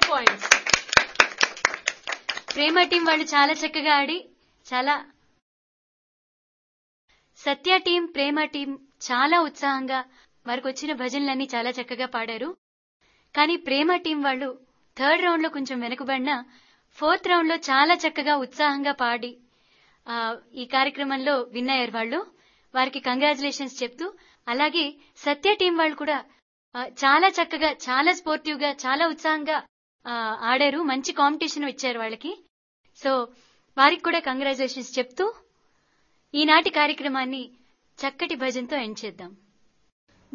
points ప్రేమ team వాళ్ళు చాలా చక్కగా ఆడి చాలా సత్య టీం ప్రేమ టీం చాలా ఉత్సాహంగా వారికి వచ్చిన భజనలన్నీ చాలా చక్కగా పాడారు కానీ ప్రేమ టీం వాళ్ళు థర్డ్ రౌండ్ లో కొంచెం వెనుకబడిన ఫోర్త్ రౌండ్ లో చాలా చక్కగా ఉత్సాహంగా పాడి ఆ, ఈ కార్యక్రమంలో విన్ అయ్యారు వాళ్ళు వారికి కంగ్రాచులేషన్స్ చెప్తూ అలాగే సత్య టీం వాళ్ళు కూడా ఆ, చాలా చక్కగా చాలా స్పోర్టివ్ గా చాలా ఉత్సాహంగా ఆ, ఆడారు మంచి కాంపిటీషన్ ఇచ్చారు వాళ్ళకి సో వారికి కూడా కంగ్రాచులేషన్స్ చెప్తూ ఈనాటి కార్యక్రమాన్ని చక్కటి భజనతో ఎండ్ చేద్దాం